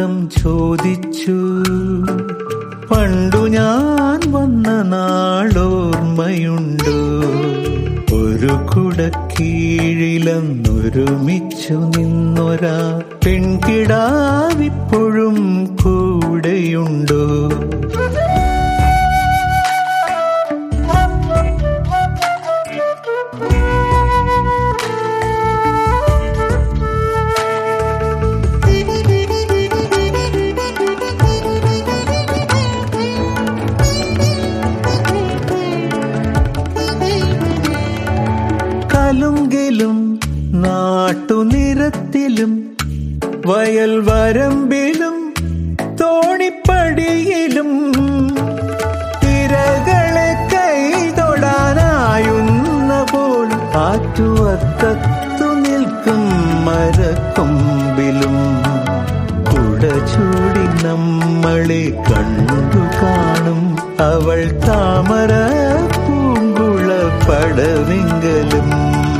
കാതോരം ചോദിച്ചു പണ്ടു ഞാൻ വന്ന നാളോർമ്മയുണ്ടോ ഒരു കുടക്കീഴിലൊന്നൊരുമിച്ചു നിന്നൊരാ പെൺകിടാവിപ്പോഴും കൂടെയുണ്ടോ കലുങ്കിലും നാട്ടുനിരത്തിലും വയൽ വരമ്പിലും തോണിപ്പടിയിലും തിരകളെ കൈതൊടാനായുന്ന പോൽ ആറ്റുവത്തത്തു നിൽക്കും മരക്കൊമ്പിലും കുട ചൂടി നമ്മളെ കണ്ടു കാണും അവൾ താമര പൂങ്കുള പടവിങ്കലും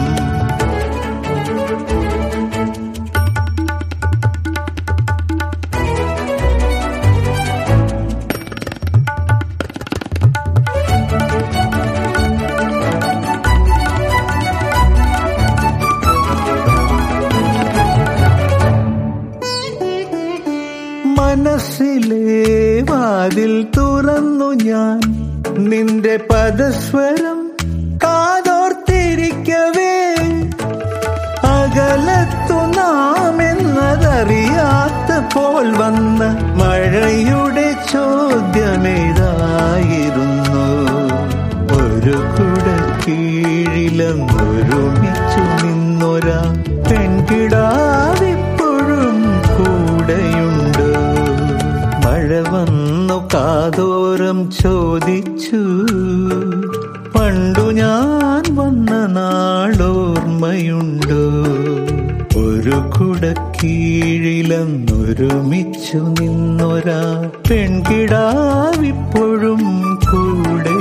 മനസ്സിലെ വാതിൽ തുറന്നു ഞാൻ നിന്റെ പദസ്വരം കാതോർത്തിരിക്കവേ അകലത്തു നാം എന്നതറിയാത്ത പോൽ വന്ന മഴയുടെ ചോദ്യമേതായിരുന്നു ഒരു കുട കീഴിലൊന്നൊരുമിച്ചു നിന്നൊരാ പെൺകിടാവിപ്പോഴും കൂടെയുണ്ട് മഴ വന്നു കാതോരം ചോദിച്ചു പണ്ടു ഞാൻ വന്ന നാളോർമ്മയുണ്ടോ ഒരു കുടക്കീഴിലൊന്നൊരുമിച്ചു നിന്നൊരാ പെൺകിടാവിപ്പോഴും കൂടെ